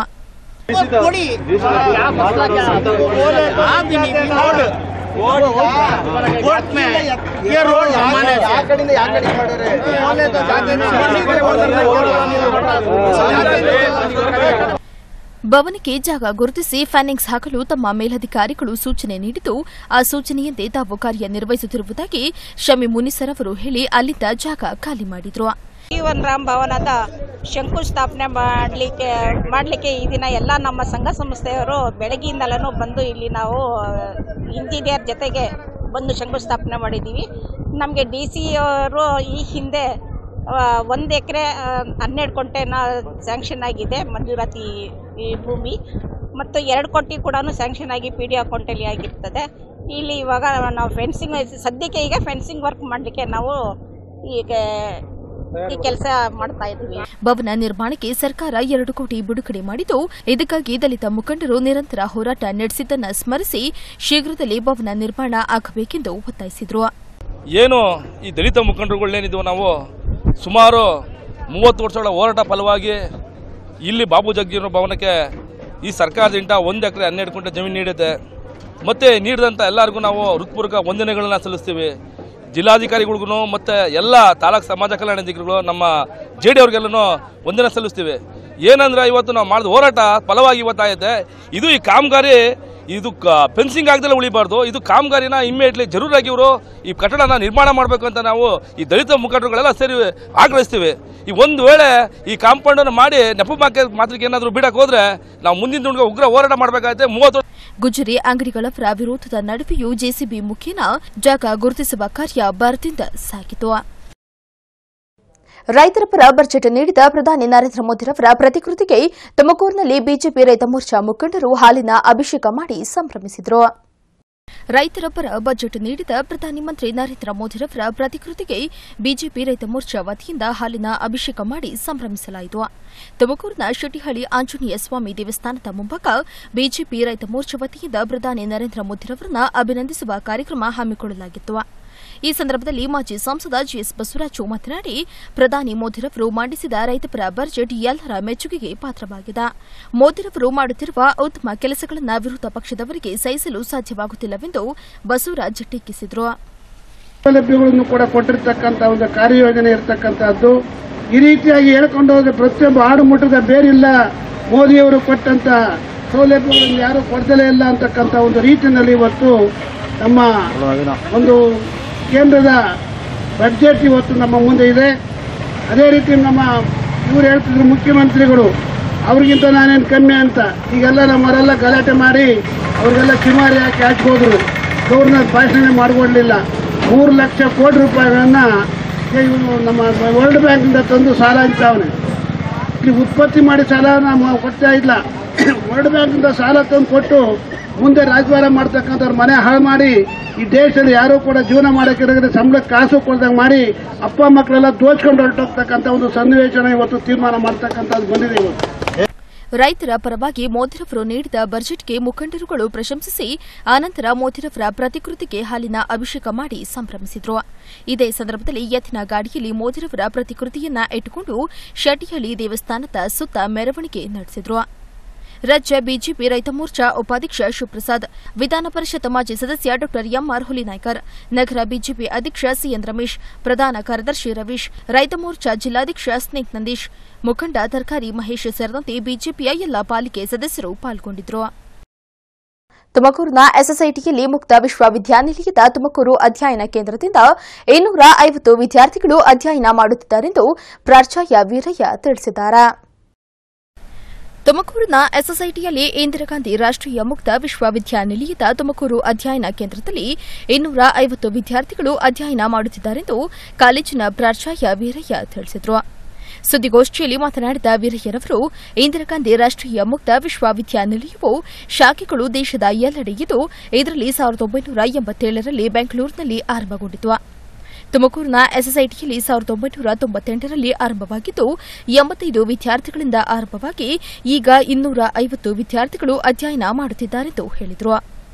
ಭವನಕ್ಕೆ ಜಾಗ ಗುರುತಿಸಿ ಫ್ಯಾನಿಂಗ್ಸ್ ಹಾಕಲು ತಮ್ಮ ಮೇಲಧಿಕಾರಿಗಳು ಸೂಚನೆ ನೀಡಿದ್ದು ಆ ಸೂಚನೆಯಂತೆ ತಾವು ಕಾರ್ಯನಿರ್ವಹಿಸುತ್ತಿರುವುದಾಗಿ ಶಮಿ ಮುನಿಸರ್ ಅವರು ಹೇಳಿ ಅಲ್ಲಿದ್ದ ಜಾಗ ಖಾಲಿ ಮಾಡಿದ್ರು ಜೀವನ್ ರಾಮ್ ಭವನದ ಶಂಕುಸ್ಥಾಪನೆ ಮಾಡಲಿಕ್ಕೆ ಮಾಡಲಿಕ್ಕೆ ಈ ದಿನ ಎಲ್ಲ ನಮ್ಮ ಸಂಘ ಸಂಸ್ಥೆಯವರು ಬೆಳಗ್ಗೆಯಿಂದಲೂ ಬಂದು ಇಲ್ಲಿ ನಾವು ಇಂಜಿನಿಯರ್ ಜೊತೆಗೆ ಬಂದು ಶಂಕುಸ್ಥಾಪನೆ ಮಾಡಿದ್ದೀವಿ ನಮಗೆ ಡಿ ಸಿ ಅವರು ಈ ಹಿಂದೆ ಒಂದು ಎಕರೆ ಹನ್ನೆರಡು ಕೊಂಟೆನ ಸ್ಯಾಂಕ್ಷನ್ ಆಗಿದೆ ಮಂಜೂರಾತಿ ಈ ಭೂಮಿ ಮತ್ತು ಎರಡು ಕೋಟಿ ಕೂಡ ಸ್ಯಾಂಕ್ಷನ್ ಆಗಿ ಪಿ ಡಿ ಅಕೌಂಟಲ್ಲಿ ಆಗಿರ್ತದೆ ಇಲ್ಲಿ ಇವಾಗ ನಾವು ಫೆನ್ಸಿಂಗ್ ಸದ್ಯಕ್ಕೆ ಈಗ ಫೆನ್ಸಿಂಗ್ ವರ್ಕ್ ಮಾಡಲಿಕ್ಕೆ ನಾವು ಈಗ ಈ ಕೆಲಸ ಮಾಡ್ತಾ ಇದ್ದೀವಿ ಭವನ ನಿರ್ಮಾಣಕ್ಕೆ ಸರ್ಕಾರ ಎರಡು ಕೋಟಿ ಬಿಡುಗಡೆ ಮಾಡಿದ್ದು ಇದಕ್ಕಾಗಿ ದಲಿತ ಮುಖಂಡರು ನಿರಂತರ ಹೋರಾಟ ನಡೆಸಿದ್ದನ್ನ ಸ್ಮರಿಸಿ ಶೀಘ್ರದಲ್ಲೇ ಭವನ ನಿರ್ಮಾಣ ಆಗಬೇಕೆಂದು ಒತ್ತಾಯಿಸಿದ್ರು ಏನು ಈ ದಲಿತ ಮುಖಂಡರುಗಳೇನಿದ್ವು ನಾವು ಸುಮಾರು ಮೂವತ್ತು ವರ್ಷಗಳ ಹೋರಾಟ ಫಲವಾಗಿ ಇಲ್ಲಿ ಬಾಬು ಜಗ್ಜೀವನ ಭವನಕ್ಕೆ ಈ ಸರ್ಕಾರದಿಂದ ಒಂದು ಎಕರೆ ಹನ್ನೆರಡು ಕುಂಟೆ ಜಮೀನು ನೀಡಿದೆ ಮತ್ತು ನೀಡಿದಂಥ ಎಲ್ಲರಿಗೂ ನಾವು ಹೃತ್ಪೂರ್ವಕ ವಂದನೆಗಳನ್ನ ಸಲ್ಲಿಸ್ತೀವಿ ಜಿಲ್ಲಾಧಿಕಾರಿಗಳಿಗೂ ಮತ್ತು ಎಲ್ಲ ತಾಲೂಕು ಸಮಾಜ ಕಲ್ಯಾಣಾಧಿಕಾರಿಗಳು ನಮ್ಮ ಜೆ ಡಿ ಅವ್ರಿಗೆಲ್ಲನೂ ವಂದನೆ ಸಲ್ಲಿಸ್ತೀವಿ ಏನಂದ್ರೆ ಇವತ್ತು ನಾವು ಮಾಡಿದ ಹೋರಾಟ ಫಲವಾಗಿ ಇವತ್ತಾಗೈತೆ ಇದು ಈ ಕಾಮಗಾರಿ ಇದು ಫೆನ್ಸಿಂಗ್ ಆಗದಲ್ಲೇ ಉಳಿಬಾರ್ದು ಇದು ಕಾಮಗಾರಿನ ಇಮ್ಮಿಡಿಯೇಟ್ಲಿ ಜರೂರಾಗಿ ಇವರು ಈ ಕಟ್ಟಡನ ನಿರ್ಮಾಣ ಮಾಡಬೇಕು ಅಂತ ನಾವು ಈ ದಲಿತ ಮುಖಂಡರುಗಳೆಲ್ಲ ಸೇರಿ ಆಗ್ರಹಿಸ್ತೀವಿ ಈ ಒಂದು ವೇಳೆ ಈ ಕಾಂಪೌಂಡನ್ನು ಮಾಡಿ ನೆಪ ಮಾಕೆ ಮಾತ್ರಕ್ಕೆ ಏನಾದರೂ ಬಿಡಕ್ಕೆ ಹೋದ್ರೆ ನಾವು ಮುಂದಿನ ದಿನಕ್ಕೆ ಉಗ್ರ ಹೋರಾಟ ಮಾಡಬೇಕಾಗುತ್ತೆ ಮೂವತ್ತು ಗುಜರಿ ಅಂಗಡಿಗಳವರ ವಿರೋಧದ ನಡುವೆಯೂ ಜೆಸಿಬಿ ಮುಖೇನ ಜಾಗ ಗುರುತಿಸುವ ಕಾರ್ಯ ಭರದಿಂದ ಸಾಗಿತು ರೈತರ ಪರ ಬಜೆಟ್ ನೀಡಿದ ಪ್ರಧಾನಿ ನರೇಂದ್ರ ಮೋದಿರವರ ಪ್ರತಿಕೃತಿಗೆ ತುಮಕೂರಿನಲ್ಲಿ ಬಿಜೆಪಿ ರೈತ ಮೋರ್ಚಾ ಮುಖಂಡರು ಹಾಲಿನ ಅಭಿಷೇಕ ಮಾಡಿ ಸಂಭ್ರಮಿಸಿದರು ರೈತರ ಪರ ಬಜೆಟ್ ನೀಡಿದ ಪ್ರಧಾನಿ ಮಂತ್ರಿ ನರೇಂದ್ರ ಮೋದಿರವರ ಪ್ರತಿಕೃತಿಗೆ ಬಿಜೆಪಿ ರೈತ ಮೋರ್ಚಾ ವತಿಯಿಂದ ಹಾಲಿನ ಅಭಿಷೇಕ ಮಾಡಿ ಸಂಭ್ರಮಿಸಲಾಯಿತು ತುಮಕೂರಿನ ಶೆಟ್ಟಿಹಳ್ಳಿ ಆಂಜನೇಯ ಸ್ವಾಮಿ ದೇವಸ್ಥಾನದ ಮುಂಭಾಗ ಬಿಜೆಪಿ ರೈತ ಮೋರ್ಚಾ ವತಿಯಿಂದ ಪ್ರಧಾನಿ ನರೇಂದ್ರ ಮೋದಿರವರನ್ನ ಅಭಿನಂದಿಸುವ ಕಾರ್ಯಕ್ರಮ ಹಮ್ಮಿಕೊಳ್ಳಲಾಗಿತ್ತು ಈ ಸಂದರ್ಭದಲ್ಲಿ ಮಾಜಿ ಸಂಸದ ಜಿಎಸ್ ಬಸವರಾಜು ಮಾತನಾಡಿ ಪ್ರಧಾನಿ ಮೋದಿರವರು ಮಂಡಿಸಿದ ರೈತಪರ ಬಜೆಟ್ ಎಲ್ಲರ ಮೆಚ್ಚುಗೆಗೆ ಪಾತ್ರವಾಗಿದೆ ಮೋದಿರವರು ಮಾಡುತ್ತಿರುವ ಉತ್ತಮ ಕೆಲಸಗಳನ್ನು ವಿರೋಧ ಪಕ್ಷದವರಿಗೆ ಸಹಿಸಲು ಸಾಧ್ಯವಾಗುತ್ತಿಲ್ಲವೆಂದು ಬಸವರಾಜ್ ಟೀಕಿಸಿದರು ಸೌಲಭ್ಯಗಳನ್ನು ಕೂಡ ಕೊಟ್ಟಿರ್ತಕ್ಕಂಥ ಒಂದು ಕಾರ್ಯಯೋಜನೆ ಇರತಕ್ಕಂಥದ್ದು ಈ ರೀತಿಯಾಗಿ ಹೇಳ್ಕೊಂಡು ಹೋದ್ರೆ ಪ್ರತಿಯೊಬ್ಬ ಆಡು ಮುಟ್ಟದ ಬೇರಿಲ್ಲ ಮೋದಿಯವರು ಕೊಟ್ಟಂತ ಸೌಲಭ್ಯಗಳನ್ನು ಯಾರು ಕೊಡ್ದಲೇ ಇಲ್ಲ ಅಂತಕ್ಕಂಥ ಒಂದು ರೀತಿಯಲ್ಲಿ ಇವತ್ತು ನಮ್ಮ ಒಂದು ಕೇಂದ್ರದ ಬಡ್ಜೆಟ್ ಇವತ್ತು ನಮ್ಮ ಮುಂದೆ ಇದೆ ಅದೇ ರೀತಿ ನಮ್ಮ ಇವರು ಹೇಳ್ತಿದ್ರು ಮುಖ್ಯಮಂತ್ರಿಗಳು ಅವ್ರಿಗಿಂತ ನಾನೇನು ಕಮ್ಮಿ ಅಂತ ಈಗೆಲ್ಲ ನಮ್ಮವರೆಲ್ಲ ಗಲಾಟೆ ಮಾಡಿ ಅವ್ರಿಗೆಲ್ಲ ಕಿಮಾರಿ ಹಾಕಿ ಹಾಕ್ಬೋದ್ರು ಗೌರ್ನರ್ ಭಾಷಣ ಮಾಡಿಕೊಡ್ಲಿಲ್ಲ ಮೂರು ಲಕ್ಷ ಕೋಟಿ ರೂಪಾಯಿಗಳನ್ನ ಇವನು ನಮ್ಮ ವರ್ಲ್ಡ್ ಬ್ಯಾಂಕಿಂದ ತಂದು ಸಾಲ ಇರ್ತಾವನೆ ಇಲ್ಲಿ ಉತ್ಪತ್ತಿ ಮಾಡಿ ಸಾಲ ನಾವು ಕೊಡ್ತಾ ಇಲ್ಲ ವರ್ಲ್ಡ್ ಬ್ಯಾಂಕಿಂದ ಸಾಲ ತಂದು ಕೊಟ್ಟು ಮುಂದೆ ರಾಜಭಾರ ಮಾಡ್ತಕ್ಕಂಥವ್ರ ಮನೆ ಹಾಳು ಮಾಡಿ ಈ ದೇಶದಲ್ಲಿ ಯಾರೂ ಕೂಡ ಜೀವನ ಮಾಡೋಕ್ಕಿರೋದ್ರೆ ಸಂಬಳಕ್ಕೆ ಕಾಸು ಕೊಡ್ದಂಗೆ ಮಾಡಿ ಅಪ್ಪ ಮಕ್ಕಳೆಲ್ಲ ದೋಚ್ಕೊಂಡು ಹೊರಟೋಗ್ತಕ್ಕಂಥ ಒಂದು ಸನ್ನಿವೇಶನ ಇವತ್ತು ತೀರ್ಮಾನ ಮಾಡ್ತಕ್ಕಂಥದ್ದು ಬಂದಿದೆ ಇವತ್ತು ರೈತರ ಪರವಾಗಿ ಮೋದಿರವರು ನೀಡಿದ ಬಜೆಟ್ಗೆ ಮುಖಂಡರುಗಳು ಪ್ರಶಂಸಿಸಿ ಆನಂತರ ಮೋದಿರವರ ಪ್ರತಿಕೃತಿಗೆ ಹಾಲಿನ ಅಭಿಷೇಕ ಮಾಡಿ ಸಂಭ್ರಮಿಸಿದರು ಇದೇ ಸಂದರ್ಭದಲ್ಲಿ ಎತ್ತಿನ ಗಾಡಿಯಲ್ಲಿ ಮೋದಿರವರ ಪ್ರತಿಕೃತಿಯನ್ನ ಇಟ್ಟುಕೊಂಡು ಶೆಟ್ಟಿಹಳ್ಳಿ ದೇವಸ್ಥಾನದ ಸುತ್ತ ಮೆರವಣಿಗೆ ನಡೆಸಿದರು ರಾಜ್ಯ ಬಿಜೆಪಿ ರೈತ ಮೋರ್ಚಾ ಉಪಾಧ್ಯಕ್ಷ ಶಿವಪ್ರಸಾದ್ ವಿಧಾನ ಪರಿಷತ್ ಮಾಜಿ ಸದಸ್ಯ ಡಾ ಎಂಆರ್ ಹುಲಿನಾಯ್ಕರ್ ನಗರ ಬಿಜೆಪಿ ಅಧ್ಯಕ್ಷ ಸಿಎನ್ ರಮೇಶ್ ಪ್ರಧಾನ ಕಾರ್ಯದರ್ಶಿ ರವೀಶ್ ರೈತ ಮೋರ್ಚಾ ಜಿಲ್ಲಾಧ್ಯಕ್ಷ ಸ್ನೇಕ್ ನಂದೀಶ್ ಮುಖಂಡ ತರಕಾರಿ ಮಹೇಶ್ ಸೇರಿದಂತೆ ಬಿಜೆಪಿಯ ಎಲ್ಲ ಪಾಲಿಕೆ ಸದಸ್ಯರು ಪಾಲ್ಗೊಂಡಿದ್ದರು ತುಮಕೂರಿನ ಎಸ್ಎಸ್ಐಟಿಯಲ್ಲಿ ಮುಕ್ತ ವಿಶ್ವವಿದ್ಯಾನಿಲಯದ ತುಮಕೂರು ಅಧ್ಯಯನ ಕೇಂದ್ರದಿಂದ ಇನ್ನೂರ ಐವತ್ತು ವಿದ್ಯಾರ್ಥಿಗಳು ಅಧ್ಯಯನ ಮಾಡುತ್ತಿದ್ದಾರೆಂದು ಪ್ರಾಚಾರ್ಯ ವೀರಯ್ಯ ತಿಳಿಸಿದ್ದಾರೆ ತುಮಕೂರಿನ ಎಸ್ಎಸ್ಐಟಿಯಲ್ಲಿ ಇಂದಿರಾ ಗಾಂಧಿ ರಾಷ್ಟೀಯ ಮುಕ್ತ ವಿಶ್ವವಿದ್ಯಾನಿಲಯದ ತುಮಕೂರು ಅಧ್ಯಯನ ಕೇಂದ್ರದಲ್ಲಿ ಇನ್ನೂರ ಐವತ್ತು ವಿದ್ಯಾರ್ಥಿಗಳು ಅಧ್ಯಯನ ಮಾಡುತ್ತಿದ್ದಾರೆಂದು ಕಾಲೇಜಿನ ಪ್ರಾಚಾರ್ಯ ವೀರಯ್ಯ ತಿಳಿಸಿದರು ಸುದ್ದಿಗೋಷ್ಠಿಯಲ್ಲಿ ಮಾತನಾಡಿದ ವೀರಯ್ಯರವರು ಇಂದಿರಾ ಗಾಂಧಿ ರಾಷ್ಟೀಯ ಮುಕ್ತ ವಿಶ್ವವಿದ್ಯಾನಿಲಯವು ಶಾಖೆಗಳು ದೇಶದ ಎಲ್ಲೆಡೆ ಇದ್ದು ಇದರಲ್ಲಿ ಸಾವಿರದ ಒಂಬೈನೂರ ಎಂಬತ್ತೇಳರಲ್ಲಿ ಬೆಂಗಳೂರಿನಲ್ಲಿ ಆರಂಭಗೊಂಡಿತು ತುಮಕೂರಿನ ಎಸ್ಎಸ್ಐಟಿಯಲ್ಲಿ ಸಾವಿರದ ಒಂಬೈನೂರ ತೊಂಬತ್ತೆಂಟರಲ್ಲಿ ಆರಂಭವಾಗಿದ್ದು ಎಂಬತ್ತೈದು ವಿದ್ಯಾರ್ಥಿಗಳಿಂದ ಆರಂಭವಾಗಿ ಈಗ ಇನ್ನೂರ ಐವತ್ತು ವಿದ್ಯಾರ್ಥಿಗಳು ಅಧ್ಯಯನ ಮಾಡುತ್ತಿದ್ದಾರೆಂದು ಹೇಳಿದರು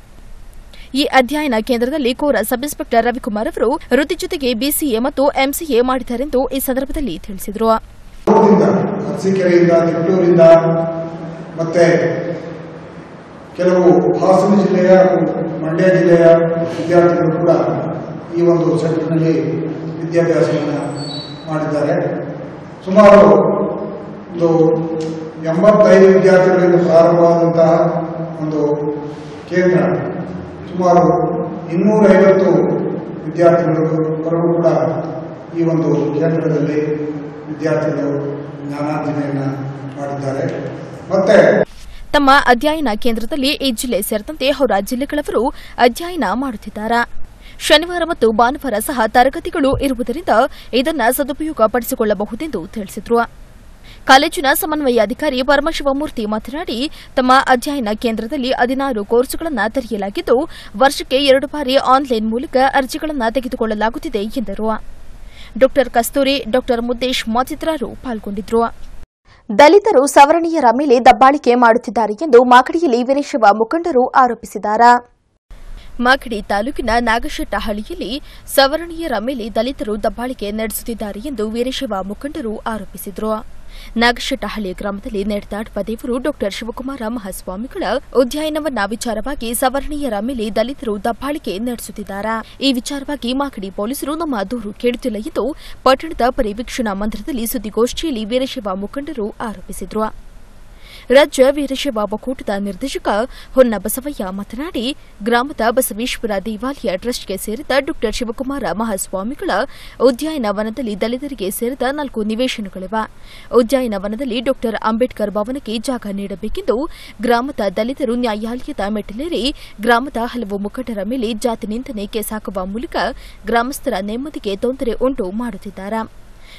ಈ ಅಧ್ಯಯನ ಕೇಂದ್ರದಲ್ಲಿ ಕೋರ ಸಬ್ ಇನ್ಸ್ಪೆಕ್ಟರ್ ರವಿಕುಮಾರ್ ಅವರು ವೃತ್ತಿ ಜೊತೆಗೆ ಬಿಸಿಎ ಮತ್ತು ಎಂಸಿಎ ಮಾಡಿದ್ದಾರೆಂದು ಈ ಸಂದರ್ಭದಲ್ಲಿ ತಿಳಿಸಿದರು ಊರಿಂದ ಅರಸೀಕೆರೆಯಿಂದ ತಿಟ್ಟೂರಿಂದ ಮತ್ತೆ ಕೆಲವು ಹಾಸನ ಜಿಲ್ಲೆಯ ಮಂಡ್ಯ ಜಿಲ್ಲೆಯ ವಿದ್ಯಾರ್ಥಿಗಳು ಕೂಡ ಈ ಒಂದು ಸೆಂಟರ್ನಲ್ಲಿ ವಿದ್ಯಾಭ್ಯಾಸವನ್ನು ಮಾಡಿದ್ದಾರೆ ಸುಮಾರು ಒಂದು ಎಂಬತ್ತೈದು ವಿದ್ಯಾರ್ಥಿಗಳಿಂದ ಪ್ರಾರಂಭವಾದಂತಹ ಒಂದು ಕೇಂದ್ರ ಸುಮಾರು ಇನ್ನೂರೈವತ್ತು ವಿದ್ಯಾರ್ಥಿಗಳು ವರೆಗೂ ಕೂಡ ಈ ಒಂದು ಕೇಂದ್ರದಲ್ಲಿ ವಿದ್ಯಾರ್ಥಿಗಳು ಜ್ಞಾನಾರ್ಜನೆಯನ್ನು ಮಾಡಿದ್ದಾರೆ ಮತ್ತೆ ತಮ್ಮ ಅಧ್ಯಯನ ಕೇಂದ್ರದಲ್ಲಿ ಈ ಜಿಲ್ಲೆ ಸೇರಿದಂತೆ ಹೊರ ಜಿಲ್ಲೆಗಳವರು ಅಧ್ಯಯನ ಮಾಡುತ್ತಿದ್ದಾರೆ ಶನಿವಾರ ಮತ್ತು ಭಾನುವಾರ ಸಹ ತರಗತಿಗಳು ಇರುವುದರಿಂದ ಇದನ್ನು ಸದುಪಯೋಗ ಪಡಿಸಿಕೊಳ್ಳಬಹುದೆಂದು ತಿಳಿಸಿದರು ಕಾಲೇಜಿನ ಸಮನ್ವಯಾಧಿಕಾರಿ ಪರಮಶಿವಮೂರ್ತಿ ಮಾತನಾಡಿ ತಮ್ಮ ಅಧ್ಯಯನ ಕೇಂದ್ರದಲ್ಲಿ ಹದಿನಾರು ಕೋರ್ಸುಗಳನ್ನು ತೆರೆಯಲಾಗಿದ್ದು ವರ್ಷಕ್ಕೆ ಎರಡು ಬಾರಿ ಆನ್ಲೈನ್ ಮೂಲಕ ಅರ್ಜಿಗಳನ್ನು ತೆಗೆದುಕೊಳ್ಳಲಾಗುತ್ತಿದೆ ಎಂದರು ಡಾ ಕಸ್ತೂರಿ ಡಾ ಮುದ್ದೇಶ್ ಮತ್ತಿತರರು ಪಾಲ್ಗೊಂಡಿದ್ದರು ದಲಿತರು ಸವರ್ಣೀಯರ ಮೇಲೆ ದಬ್ಬಾಳಿಕೆ ಮಾಡುತ್ತಿದ್ದಾರೆ ಎಂದು ಮಾಗಡಿಯಲ್ಲಿ ವೀರಶೈವ ಮುಖಂಡರು ಆರೋಪಿಸಿದ್ದಾರೆ ಮಾಗಡಿ ತಾಲೂಕಿನ ನಾಗಶೆಟ್ಟಹಳ್ಳಿಯಲ್ಲಿ ಸವರ್ಣೀಯರ ಮೇಲೆ ದಲಿತರು ದಬ್ಬಾಳಿಕೆ ನಡೆಸುತ್ತಿದ್ದಾರೆ ಎಂದು ವೀರಶೈವ ಮುಖಂಡರು ಆರೋಪಿಸಿದರು ನಾಗಶೆಟ್ಟಹಳ್ಳಿ ಗ್ರಾಮದಲ್ಲಿ ನಡೆದಾಡುವ ದೇವರು ಡಾ ಶಿವಕುಮಾರ ಮಹಾಸ್ವಾಮಿಗಳ ಉದ್ಯಾನವನ್ನ ವಿಚಾರವಾಗಿ ಸವರ್ಣೀಯರ ಮೇಲೆ ದಲಿತರು ದಬ್ಬಾಳಿಕೆ ನಡೆಸುತ್ತಿದ್ದಾರೆ ಈ ವಿಚಾರವಾಗಿ ಮಾಗಡಿ ಪೊಲೀಸರು ನಮ್ಮ ದೂರು ಕೇಳುತ್ತಿಲ್ಲ ಎಂದು ಪಟ್ಟಣದ ಪರಿವೀಕ್ಷಣಾ ಮಂದಿರದಲ್ಲಿ ಸುದ್ದಿಗೋಷ್ಠಿಯಲ್ಲಿ ವೀರಶೈವ ಮುಖಂಡರು ಆರೋಪಿಸಿದರು ರಾಜ್ಯ ವೀರಶೈವ ಒಕ್ಕೂಟದ ನಿರ್ದೇಶಕ ಹೊನ್ನ ಬಸವಯ್ಯ ಮಾತನಾಡಿ ಗ್ರಾಮದ ಬಸವೇಶ್ವರ ದೇವಾಲಯ ಟ್ರಸ್ಟ್ಗೆ ಸೇರಿದ ಡಾ ಶಿವಕುಮಾರ ಮಹಾಸ್ವಾಮಿಗಳ ಉದ್ಯಾನವನದಲ್ಲಿ ದಲಿತರಿಗೆ ಸೇರಿದ ನಾಲ್ಕು ನಿವೇಶನಗಳಿವೆ ಉದ್ಯಾನವನದಲ್ಲಿ ಡಾ ಅಂಬೇಡ್ಕರ್ ಭವನಕ್ಕೆ ಜಾಗ ನೀಡಬೇಕೆಂದು ಗ್ರಾಮದ ದಲಿತರು ನ್ಯಾಯಾಲಯದ ಮೆಟ್ಟಿಲೇರಿ ಗ್ರಾಮದ ಹಲವು ಮುಖಂಡರ ಮೇಲೆ ಜಾತಿ ನಿಂದನೆ ಕೇಸ್ ಹಾಕುವ ಮೂಲಕ ಗ್ರಾಮಸ್ಥರ ನೆಮ್ಮದಿಗೆ ತೊಂದರೆ ಉಂಟು ಮಾಡುತ್ತಿದ್ದಾರೆ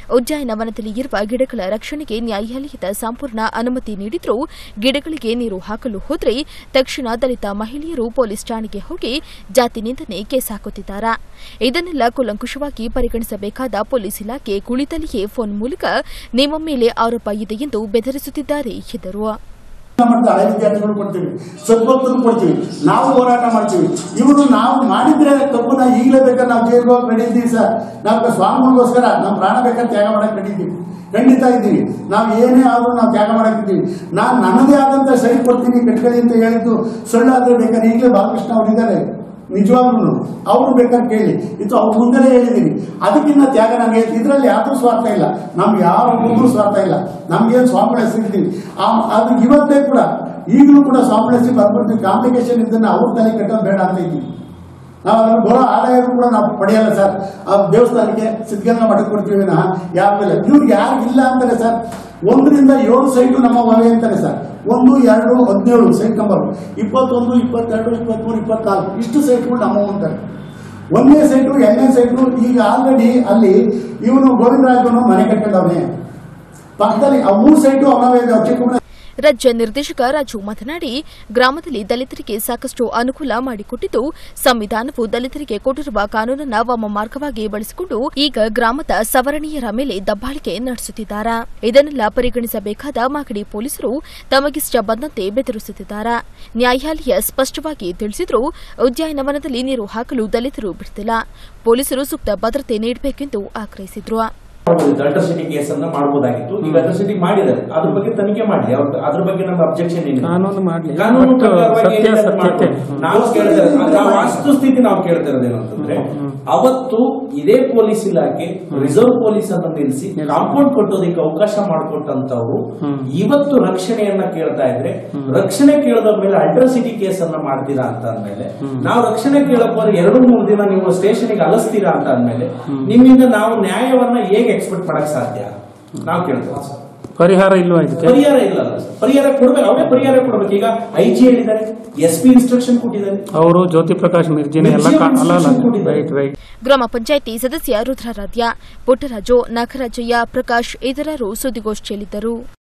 ಉಜ್ಜಾಯಿನ ಇರುವ ಗಿಡಗಳ ರಕ್ಷಣೆಗೆ ನ್ಯಾಯಾಲಯದ ಸಂಪೂರ್ಣ ಅನುಮತಿ ನೀಡಿದ್ರೂ ಗಿಡಗಳಿಗೆ ನೀರು ಹಾಕಲು ಹೋದರೆ ತಕ್ಷಣ ದಲಿತ ಮಹಿಳೆಯರು ಪೊಲೀಸ್ ಠಾಣೆಗೆ ಹೋಗಿ ಜಾತಿ ನಿಂದನೆ ಕೇಸ್ ಹಾಕುತ್ತಿದ್ದಾರೆ ಇದನ್ನೆಲ್ಲ ಕೂಲಂಕುಷವಾಗಿ ಪರಿಗಣಿಸಬೇಕಾದ ಪೊಲೀಸ್ ಇಲಾಖೆ ಕುಳಿತಲ್ಲಿಯೇ ಫೋನ್ ಮೂಲಕ ನಿಮ್ಮ ಮೇಲೆ ಆರೋಪ ಇದೆ ಎಂದು ಬೆದರಿಸುತ್ತಿದ್ದಾರೆ ಎಂದರು ಮತ್ತು ಹಳೆ ವಿದ್ಯಾರ್ಥಿಗಳು ಕೊಡ್ತೀವಿ ಸದ್ಭಕ್ತರು ಕೊಡ್ತೀವಿ ನಾವು ಹೋರಾಟ ಮಾಡ್ತೀವಿ ಇವರು ನಾವು ಮಾಡಿದ್ರೆ ತಪ್ಪನ್ನ ಈಗಲೇ ಬೇಕಾದ್ರೆ ನಾವು ಜೈಲಿಗೆ ಹೋಗಿ ನಡೀತೀವಿ ಸರ್ ನಾವು ಸ್ವಾಮಿಗೋಸ್ಕರ ನಮ್ಮ ಪ್ರಾಣ ಬೇಕಾದ್ರೆ ತ್ಯಾಗ ಮಾಡಕ್ ನಡೀತೀವಿ ಖಂಡಿತ ಇದ್ದೀವಿ ನಾವು ಏನೇ ಆದ್ರೂ ನಾವು ತ್ಯಾಗ ಮಾಡಕ್ಕಿದ್ದೀವಿ ನಾನು ನನ್ನದೇ ಆದಂತ ಸೈಟ್ ಕೊಡ್ತೀನಿ ಕಟ್ಕೊಳ್ಳಿ ಅಂತ ಹೇಳಿದ್ದು ಸುಳ್ಳಾದ್ರೆ ಬೇಕಾದ್ರೆ ಈಗಲೇ ಬಾಲಕೃಷ್ಣ ಅವರಿದ್ದಾರೆ ನಿಜವಾಗ್ಲೂ ಅವರು ಬೇಕಾದ್ರೆ ಕೇಳಿ ಇದು ಅವ್ರ ಮುಂದೆನೇ ಹೇಳಿದೀನಿ ಅದಕ್ಕಿಂತ ತ್ಯಾಗ ನಮಗೆ ಇದರಲ್ಲಿ ಯಾವ್ದು ಸ್ವಾರ್ಥ ಇಲ್ಲ ನಮ್ಗೆ ಯಾವ ಒಬ್ಬರು ಸ್ವಾರ್ಥ ಇಲ್ಲ ನಮ್ಗೇನು ಸ್ವಾಮಿಗಳ ಹೆಸರಿದ್ದೀವಿ ಅದು ಇವತ್ತೇ ಕೂಡ ಈಗಲೂ ಕೂಡ ಸ್ವಾಮಿಗಳ ಹೆಸರು ಬರ್ಬಿಡ್ತೀವಿ ಕಾಂಪ್ಲಿಕೇಶನ್ ಇದನ್ನ ಅವ್ರ ತಲೆ ಕಟ್ಟೋದು ಬೇಡ ಅಂತ ಇದ್ದೀವಿ ನಾವು ಅದ್ರ ಬರೋ ಆದಾಯ ಕೂಡ ನಾವು ಪಡೆಯಲ್ಲ ಸರ್ ಆ ದೇವಸ್ಥಾನಕ್ಕೆ ಸಿದ್ಧಗಂಗಾ ಮಠಕ್ಕೆ ಕೊಡ್ತೀವಿ ವಿನಃ ಯಾರಿಲ್ಲ ಇವ್ರಿಗೆ ಯಾರು ಇಲ್ಲ ಅಂತಾರೆ ಸರ್ ಒಂದರಿಂದ ಏಳು ಸೈಟು ನಮ್ಮ ಮನೆ ಅಂತಾರೆ ಸರ್ ಒಂದು ಎರಡು ಹದಿನೇಳು ಸೈಟ್ ನಂಬರ್ ಇಪ್ಪತ್ತೊಂದು ಇಪ್ಪತ್ತೆರಡು ಇಪ್ಪತ್ಮೂರು ಇಪ್ಪತ್ನಾಲ್ಕು ಇಷ್ಟು ಸೈಟ್ಗಳು ನಮ್ಮ ಅಂತಾರೆ ಒಂದನೇ ಸೈಟು ಎರಡನೇ ಸೈಟು ಈಗ ಆಲ್ರೆಡಿ ಅಲ್ಲಿ ಇವನು ಗೋವಿಂದರಾಜನು ಮನೆ ಕಟ್ಟಿದವನೇ ಪಕ್ಕದಲ್ಲಿ ಆ ಮೂರು ಸೈಟು ಅವನವೇ ಇದಾವೆ ಚಿಕ್ಕ ರಾಜ್ಯ ನಿರ್ದೇಶಕ ರಾಜು ಮಾತನಾಡಿ ಗ್ರಾಮದಲ್ಲಿ ದಲಿತರಿಗೆ ಸಾಕಷ್ಟು ಅನುಕೂಲ ಮಾಡಿಕೊಟ್ಟಿದ್ದು ಸಂವಿಧಾನವು ದಲಿತರಿಗೆ ಕೊಟ್ಟಿರುವ ಕಾನೂನನ್ನ ವಾಮ ಮಾರ್ಗವಾಗಿ ಬಳಸಿಕೊಂಡು ಈಗ ಗ್ರಾಮದ ಸವರ್ಣೀಯರ ಮೇಲೆ ದಬ್ಬಾಳಿಕೆ ನಡೆಸುತ್ತಿದ್ದಾರೆ ಇದನ್ನೆಲ್ಲ ಪರಿಗಣಿಸಬೇಕಾದ ಮಾಗಡಿ ಪೊಲೀಸರು ತಮಗಿಷ್ಟ ಬಂದಂತೆ ಬೆದರಿಸುತ್ತಿದ್ದಾರೆ ನ್ಯಾಯಾಲಯ ಸ್ಪಷ್ಟವಾಗಿ ತಿಳಿಸಿದರೂ ಉದ್ಯಾನವನದಲ್ಲಿ ನೀರು ಹಾಕಲು ದಲಿತರು ಬಿಡುತ್ತಿಲ್ಲ ಪೊಲೀಸರು ಸೂಕ್ತ ಭದ್ರತೆ ನೀಡಬೇಕೆಂದು ಆಗ್ರಹಿಸಿದ್ರು ಅಟ್ರಾಸಿಟಿ ಕೇಸ್ ಅನ್ನ ಮಾಡಬಹುದಾಗಿತ್ತು ಈಗ ಅಟ್ರಾಸಿಟಿ ಮಾಡಿದ್ದಾರೆ ಅದ್ರ ಬಗ್ಗೆ ತನಿಖೆ ಮಾಡಿ ಅವ್ರ- ಅದ್ರ ಬಗ್ಗೆ ನಮ್ಗೆ ಅಬ್ಜೆಕ್ಷನ್ ಏನಿಲ್ಲ ಕಾನೂನು ಮಾಡ್ಲಿ ಕಾನೂನು ಬಟ್ ಪ್ರಕಾರವಾಗಿ ಸತ್ಯ ಏನಿದೆ ಸತ್ಯತೆ ಮಾಡ್ಬೋದು. ನಾವು ಕೇಳ್ತಾ ನಾವು ವಾಸ್ತುಸ್ಥಿತಿ ನಾವು ಕೇಳ್ತಾ ಇರೋದೇನು ಅಂತಂದ್ರೆ ಅವತ್ತು ಇದೇ ಪೊಲೀಸ್ ಇಲಾಖೆ ರಿಸರ್ವ್ ಪೊಲೀಸ್ ಅನ್ನು ನಿಲ್ಲಿಸಿ ಕಾಂಪೌಂಡ್ ಕಟ್ಟೋದಕ್ಕೆ ಅವಕಾಶ ಮಾಡಿಕೊಟ್ಟಂತವ್ರು ಇವತ್ತು ರಕ್ಷಣೆಯನ್ನ ಕೇಳ್ತಾ ಇದ್ರೆ ರಕ್ಷಣೆ ಕೇಳದ ಮೇಲೆ ಅಲ್ಟ್ರಾಸಿಟಿ ಕೇಸ್ ಅನ್ನ ಮಾಡ್ತೀರಾ ಅಂತ ಅಂದ್ಮೇಲೆ ನಾವು ರಕ್ಷಣೆ ಕೇಳಕ್ ಹೋದ್ರೆ ಎರಡು ಮೂರು ದಿನ ನೀವು ಸ್ಟೇಷನ್ಗೆ ಅಲಸ್ತೀರಾ ಅಂತ ಅಂದ್ಮೇಲೆ ನಿಮ್ಮಿಂದ ನಾವು ನ್ಯಾಯವನ್ನ ಹೇಗೆ ಎಕ್ಸ್ಪೆಕ್ಟ್ ಮಾಡಕ್ ಸಾಧ್ಯ ನಾವು ಕೇಳ್ತೇವೆ ಸರ್. ಪರಿಹಾರ ಇಲ್ವಾ ಇದಕ್ಕೆ ಪರಿಹಾರ ಇಲ್ಲ ಅಲ್ಲ ಸರ್. ಪರಿಹಾರ ಕೊಡ್ಬೇಕು ಅವರೇ ಪರಿಹಾರ ಕೊಡ್ಬೇಕು ಈಗ ಐ ಜಿ ಹೇಳಿದ್ದಾರೆ ಎಸ್ ಪಿ ಇನ್ಸ್ಟ್ರಕ್ಷನ್ ಕೊಟ್ಟಿದ್ದಾರೆ ಅವರು ಜ್ಯೋತಿ ಪ್ರಕಾಶ್ ಮಿರ್ಜಿನ ಎಲ್ಲ ಮಿರ್ಜಿ ಕಾ- ಅಲ್ಲ ಅಲ್ಲ ಇನ್ಸ್ಟ್ರಕ್ಷನ್ ಕೊಟ್ಟಿದ್ದಾರೆ. ರೈಟ್ ರೈಟ್ ಗ್ರಾಮ ಪಂಚಾಯಿತಿ ಸದಸ್ಯ ರುದ್ರಾರಾಧ್ಯ ಪುಟ್ಟರಾಜು ನಾಗರಾಜಯ್ಯ ಪ್ರಕಾಶ್ ಇತರರು ಸುದ್ದಿಗೋಷ್ಠಿಯಲ್ಲಿದ್ದರು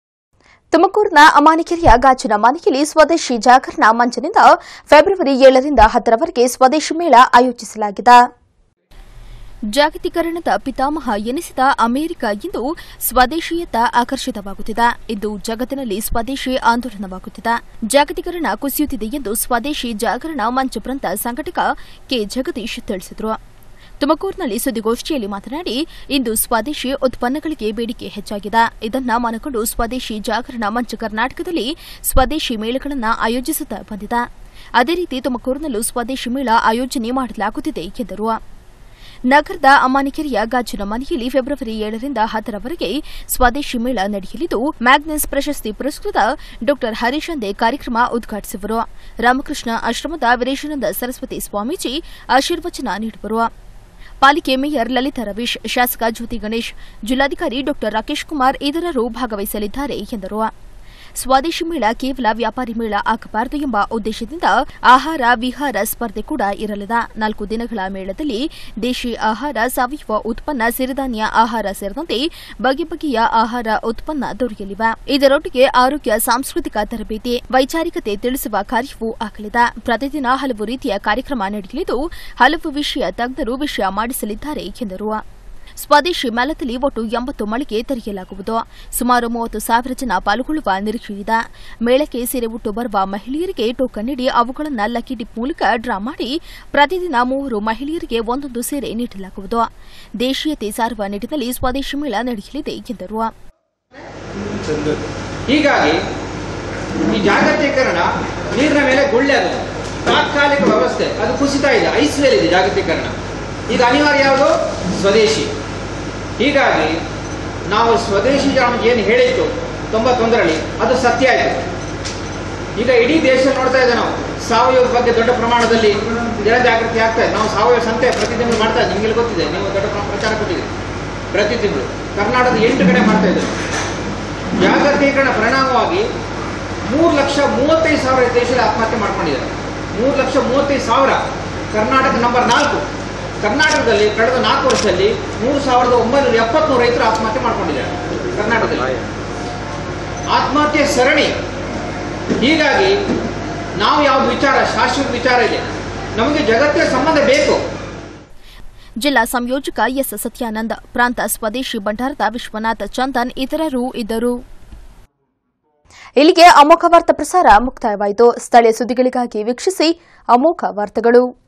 ತುಮಕೂರಿನ ಅಮಾನಿಕೆರೆಯ ಗಾಜಿನ ಮಾನಿಕೆಯಲ್ಲಿ ಸ್ವದೇಶಿ ಜಾಗರಣ ಮಂಚನಿಂದ ಫೆಬ್ರವರಿ ಏಳರಿಂದ ಹತ್ತರವರೆಗೆ ಸ್ವದೇಶಿ ಮೇಳ ಆಯೋಜಿಸಲಾಗಿದೆ ಜಾಗತೀಕರಣದ ಪಿತಾಮಹ ಎನಿಸಿದ ಅಮೆರಿಕ ಇಂದು ಸ್ವದೇಶಿಯತ್ತ ಆಕರ್ಷಿತವಾಗುತ್ತಿದೆ ಇಂದು ಜಗತ್ತಿನಲ್ಲಿ ಸ್ವದೇಶಿ ಆಂದೋಲನವಾಗುತ್ತಿದೆ ಜಾಗತೀಕರಣ ಕುಸಿಯುತ್ತಿದೆ ಎಂದು ಸ್ವದೇಶಿ ಜಾಗರಣ ಮಂಚ ವೃಂದ ಸಂಘಟಕ ಕೆ ಜಗದೀಶ್ ತಿಳಿಸಿದರು ತುಮಕೂರಿನಲ್ಲಿ ಸುದ್ದಿಗೋಷ್ಠಿಯಲ್ಲಿ ಮಾತನಾಡಿ ಇಂದು ಸ್ವದೇಶಿ ಉತ್ಪನ್ನಗಳಿಗೆ ಬೇಡಿಕೆ ಹೆಚ್ಚಾಗಿದೆ ಇದನ್ನ ಮನಗೊಂಡು ಸ್ವದೇಶಿ ಜಾಗರಣ ಮಂಚ ಕರ್ನಾಟಕದಲ್ಲಿ ಸ್ವದೇಶಿ ಮೇಳಗಳನ್ನು ಆಯೋಜಿಸುತ್ತಾ ಬಂದಿದೆ ಅದೇ ರೀತಿ ತುಮಕೂರಿನಲ್ಲೂ ಸ್ವದೇಶಿ ಮೇಳ ಆಯೋಜನೆ ಮಾಡಲಾಗುತ್ತಿದೆ ಎಂದರು ನಗರದ ಅಮಾನಿಕೆರೆಯ ಗಾಜಿನ ಮನೆಯಲ್ಲಿ ಫೆಬ್ರವರಿ ಏಳರಿಂದ ಹತ್ತರವರೆಗೆ ಸ್ವದೇಶಿ ಮೇಳ ನಡೆಯಲಿದ್ದು ಮ್ಯಾಗ್ನಸ್ ಪ್ರಶಸ್ತಿ ಪುರಸ್ಕೃತ ಡಾ ಹರೀಶಂದೆ ಕಾರ್ಯಕ್ರಮ ಉದ್ಘಾಟಿಸುವರು ರಾಮಕೃಷ್ಣ ಆಶ್ರಮದ ವೀರೇಶಾನಂದ ಸರಸ್ವತಿ ಸ್ವಾಮೀಜಿ ಆಶೀರ್ವಚನ ನೀಡುವರು ಪಾಲಿಕೆ ಮೇಯರ್ ಲಲಿತಾ ರವೀಶ್ ಶಾಸಕ ಜ್ಯೋತಿ ಗಣೇಶ್ ಜಿಲ್ಲಾಧಿಕಾರಿ ಡಾ ರಾಕೇಶ್ ಕುಮಾರ್ ಇತರರು ಭಾಗವಹಿಸಲಿದ್ದಾರೆ ಎಂದರು ಸ್ವದೇಶಿ ಮೇಳ ಕೇವಲ ವ್ಯಾಪಾರಿ ಮೇಳ ಆಗಬಾರದು ಎಂಬ ಉದ್ದೇಶದಿಂದ ಆಹಾರ ವಿಹಾರ ಸ್ಪರ್ಧೆ ಕೂಡ ಇರಲಿದೆ ನಾಲ್ಕು ದಿನಗಳ ಮೇಳದಲ್ಲಿ ದೇಶಿ ಆಹಾರ ಸಾವಯವ ಉತ್ಪನ್ನ ಸಿರಿಧಾನ್ಯ ಆಹಾರ ಸೇರಿದಂತೆ ಬಗೆ ಬಗೆಯ ಆಹಾರ ಉತ್ಪನ್ನ ದೊರೆಯಲಿವೆ ಇದರೊಟ್ಟಿಗೆ ಆರೋಗ್ಯ ಸಾಂಸ್ಕೃತಿಕ ತರಬೇತಿ ವೈಚಾರಿಕತೆ ತಿಳಿಸುವ ಕಾರ್ಯವೂ ಆಗಲಿದೆ ಪ್ರತಿದಿನ ಹಲವು ರೀತಿಯ ಕಾರ್ಯಕ್ರಮ ನಡೆಯಲಿದ್ದು ಹಲವು ವಿಷಯ ತಜ್ಞರು ವಿಷಯ ಮಾಡಿಸಲಿದ್ದಾರೆ ಎಂದರು ಸ್ವದೇಶಿ ಮೇಳದಲ್ಲಿ ಒಟ್ಟು ಎಂಬತ್ತು ಮಳಿಗೆ ತೆರೆಯಲಾಗುವುದು ಸುಮಾರು ಮೂವತ್ತು ಸಾವಿರ ಜನ ಪಾಲ್ಗೊಳ್ಳುವ ನಿರೀಕ್ಷೆಯಿದೆ ಮೇಳಕ್ಕೆ ಸೀರೆ ಉಟ್ಟು ಬರುವ ಮಹಿಳೆಯರಿಗೆ ಟೋಕನ್ ನೀಡಿ ಅವುಗಳನ್ನು ಲಕ್ಕಿ ಡಿಪ್ ಮೂಲಕ ಡ್ರಾ ಮಾಡಿ ಪ್ರತಿದಿನ ಮೂವರು ಮಹಿಳೆಯರಿಗೆ ಒಂದೊಂದು ಸೀರೆ ನೀಡಲಾಗುವುದು ದೇಶೀಯತೆ ಸಾರುವ ನಿಟ್ಟಿನಲ್ಲಿ ಸ್ವದೇಶಿ ಮೇಳ ನಡೆಯಲಿದೆ ಎಂದರು ಹೀಗಾಗಿ ಈ ಜಾಗತೀಕರಣ ನೀರಿನ ಮೇಲೆ ಗುಳ್ಳೆ ಅದು ತಾತ್ಕಾಲಿಕ ವ್ಯವಸ್ಥೆ ಅದು ಕುಸಿತಾ ಇದೆ ಐಸ್ ವೇಲ್ ಇದೆ ಜಾಗತೀಕರಣ ಈಗ ಅನಿವಾರ್ಯ ಯಾವುದು ಸ್ವದೇಶಿ ಹೀಗಾಗಿ ನಾವು ಸ್ವದೇಶಿ ಗ್ರಾಮ ಏನು ಹೇಳಿತ್ತು ತೊಂಬತ್ತೊಂದರಲ್ಲಿ ಅದು ಸತ್ಯ ಆಯಿತು ಈಗ ಇಡೀ ದೇಶ ನೋಡ್ತಾ ಇದ್ದೇವೆ ನಾವು ಸಾವಯವ ಬಗ್ಗೆ ದೊಡ್ಡ ಪ್ರಮಾಣದಲ್ಲಿ ಜನಜಾಗೃತಿ ಆಗ್ತಾ ಇದೆ ನಾವು ಸಾವಯವ ಸಂತೆ ಪ್ರತಿ ತಿಂಗಳು ಮಾಡ್ತಾ ಇದ್ದೀವಿ ನಿಮಗೆ ಗೊತ್ತಿದೆ ನೀವು ದೊಡ್ಡ ಪ್ರಮಾಣ ಪ್ರಚಾರ ಕೊಟ್ಟಿದ್ದೀರಿ ಪ್ರತಿ ತಿಂಗಳು ಕರ್ನಾಟಕದ ಎಂಟು ಕಡೆ ಮಾಡ್ತಾ ಇದ್ದೇವೆ ಜಾಗತೀಕರಣ ಪರಿಣಾಮವಾಗಿ ಮೂರು ಲಕ್ಷ ಮೂವತ್ತೈದು ಸಾವಿರ ದೇಶದಲ್ಲಿ ಆತ್ಮಹತ್ಯೆ ಮಾಡ್ಕೊಂಡಿದ್ದಾರೆ ಮೂರು ಲಕ್ಷ ಮೂವತ್ತೈದು ಸಾವಿರ ಕರ್ನಾಟಕ ನಂಬರ್ ನಾಲ್ಕು ಕರ್ನಾಟಕದಲ್ಲಿ ಕಳೆದ ನಾಲ್ಕು ವರ್ಷದಲ್ಲಿ ಮೂರು ಸಾವಿರದ ಒಂಬೈನೂರ ಎಪ್ಪತ್ಮೂರು ರೈತರು ಆತ್ಮಹತ್ಯೆ ಮಾಡ್ಕೊಂಡಿದ್ದಾರೆ ಕರ್ನಾಟಕದಲ್ಲಿ ಆತ್ಮಹತ್ಯೆ ಸರಣಿ ಹೀಗಾಗಿ ನಾವು ಯಾವ್ದು ವಿಚಾರ ಶಾಶ್ವತ ವಿಚಾರ ಇದೆ ನಮಗೆ ಜಗತ್ತಿನ ಸಂಬಂಧ ಬೇಕು ಜಿಲ್ಲಾ ಸಂಯೋಜಕ ಎಸ್ ಸತ್ಯಾನಂದ ಪ್ರಾಂತ ಸ್ವದೇಶಿ ಭಂಡಾರದ ವಿಶ್ವನಾಥ್ ಚಂದನ್ ಇತರರು ಇದ್ದರು ಇಲ್ಲಿಗೆ ಅಮೋಘ ವಾರ್ತಾ ಪ್ರಸಾರ ಮುಕ್ತಾಯವಾಯಿತು ಸ್ಥಳೀಯ ಸುದ್ದಿಗಳಿಗಾಗಿ ವೀಕ್ಷಿಸಿ ಅಮೋಘ ವಾರ್ತೆಗಳು